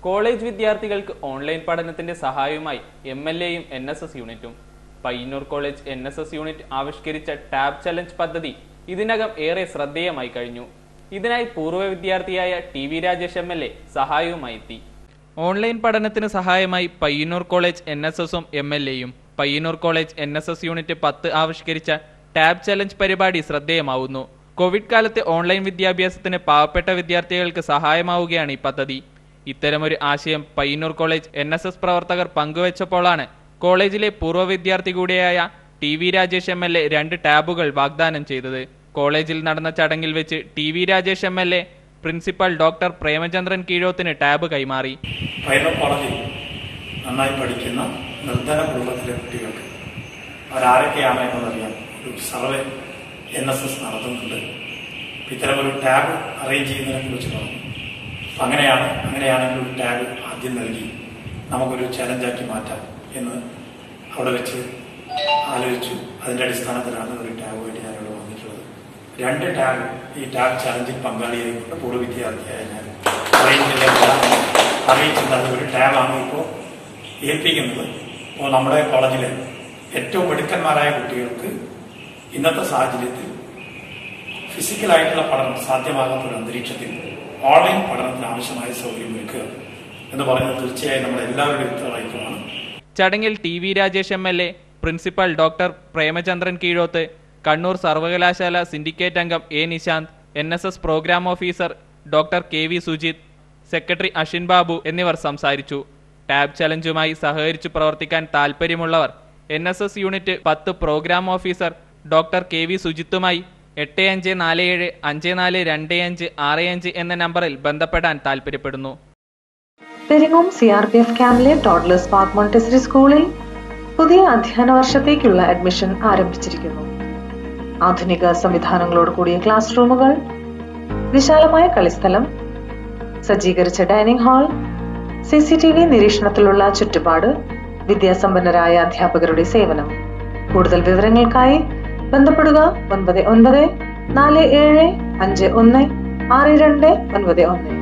college വിദ്യാർത്ഥികൾക്ക് online പഠനത്തിന്റെ സഹായവുമായി എം എൽ എയും എൻ എസ് എസ് യൂണിറ്റും Payyanur college N S S unit ആവിഷ്കരിച്ച ടാബ് ചലഞ്ച് പദ്ധതി ഇതിനകം ഏറെ ശ്രദ്ധേയമായി കഴിഞ്ഞു ഇതിനായി പൂർവ്വ വിദ്യാർത്ഥിയായ T V Rajesh M L A സഹായവുമായി എത്തി ഓൺലൈൻ പഠനത്തിന് സഹായമായി പയ്യന്നൂർ കോളേജ് എൻ എസ് എസും എം എൽ എയും Payyanur college N S S unit പത്ത് ആവിഷ്കരിച്ച ടാബ് ചലഞ്ച് പരിപാടി ശ്രദ്ധേയമാവുന്നു കോവിഡ് കാലത്തെ ഓൺലൈൻ വിദ്യാഭ്യാസത്തിന് പാവപ്പെട്ട വിദ്യാർത്ഥികൾക്ക് സഹായമാവുകയാണ് ഈ പദ്ധതി ഇത്തരമൊരു ആശയം Payyanur college N S S പ്രവർത്തകർ പങ്കുവച്ചപ്പോഴാണ് കോളേജിലെ പൂർവ്വ വിദ്യാർത്ഥി കൂടിയായ T V Rajesh M L A രണ്ട് ടാബുകൾ വാഗ്ദാനം ചെയ്തത് കോളേജിൽ നടന്ന ചടങ്ങിൽ വെച്ച് T V Rajesh M L A principal doctor Premachandran കീഴോത്തിന് ടാബ് കൈമാറി പൈലറ്റ് കോളേജിൽ നന്നായി പഠിക്കുന്ന നിർധന കുടുംബത്തിലെ കുട്ടികൾക്ക് അവരാരൊക്കെയാണ് എന്നതറിയാൻ ഒരു സർവേ എൻ എസ് എസ് നടത്തുന്നുണ്ട് ഇത്തരമൊരു ടാബ് അറേഞ്ച് ചെയ്യുന്നതിനെ കുറിച്ച് പറഞ്ഞു അപ്പം അങ്ങനെയാണ് അങ്ങനെയാണെങ്കിൽ ഒരു ടാബ് ആദ്യം നൽകി നമുക്കൊരു ചലഞ്ചാക്കി മാറ്റാം എന്ന് അവിടെ വെച്ച് ആലോചിച്ചു അതിന്റെ അടിസ്ഥാനത്തിലാണ് ഒരു ടാബ് വേണ്ടി ഞാനിവിടെ വന്നിട്ടുള്ളത് രണ്ട് ടാബ് ഈ ടാബ് ചലഞ്ചിൽ പങ്കാളിയായിക്കൊണ്ട് പൂർവ്വ വിദ്യാർത്ഥിയായ ഞാൻ അറിയിച്ചില്ല അറിയിച്ചില്ല അത് ഒരു ടാബാണ് ഇപ്പോൾ ഏൽപ്പിക്കുന്നത് അപ്പോൾ നമ്മുടെ കോളേജിലെ ഏറ്റവും മിടുക്കന്മാരായ കുട്ടികൾക്ക് ഇന്നത്തെ സാഹചര്യത്തിൽ ഫിസിക്കലായിട്ടുള്ള പഠനം സാധ്യമാകാത്ത ഒരു അന്തരീക്ഷത്തിൽ ഓൺലൈൻ പഠനത്തിന് ആവശ്യമായ സൗകര്യം ഒരുക്കുക എന്ന് പറയുന്നത് തീർച്ചയായും നമ്മുടെ എല്ലാവരുടെയും ഉത്തരവാദിത്വമാണ് ചടങ്ങിൽ T V Rajesh M L A principal doctor Premachandran Keezhoth Kannur സർവകലാശാല സിൻഡിക്കേറ്റ് അംഗം A Nishanth N S S programme officer doctor K V Sujith secretary Ashin Babu എന്നിവർ സംസാരിച്ചു ടാബ് ചലഞ്ചുമായി സഹകരിച്ചു പ്രവർത്തിക്കാൻ താൽപ്പര്യമുള്ളവർ എൻ എസ് എസ് യൂണിറ്റ് പത്ത് programme officer doctor K V സുജിത്തുമായി എട്ട് അഞ്ച് നാല് ഏഴ് അഞ്ച് നാല് രണ്ട് അഞ്ച് ആറ് അഞ്ച് എന്ന നമ്പറിൽ ബന്ധപ്പെടാൻ താൽപ്പര്യപ്പെടുന്നു Peringome C R P F ക്യാമ്പിലെ ടോഡ്ലേഴ്സ് പാർക്ക് മോണ്ടിസറി സ്കൂളിൽ പുതിയ അധ്യയന വർഷത്തേക്കുള്ള അഡ്മിഷൻ ആരംഭിച്ചിരിക്കുന്നു ആധുനിക സംവിധാനങ്ങളോട് കൂടിയ ക്ലാസ് റൂമുകൾ വിശാലമായ കളിസ്ഥലം സജ്ജീകരിച്ച dining hall C C T V നിരീക്ഷണത്തിലുള്ള ചുറ്റുപാട് വിദ്യാസമ്പന്നരായ അധ്യാപകരുടെ സേവനം കൂടുതൽ വിവരങ്ങൾക്കായി ബന്ധപ്പെടുക ഒൻപത് ഒൻപത് നാല് ഏഴ് അഞ്ച് ഒന്ന് ആറ് രണ്ട് ഒൻപത് ഒന്ന്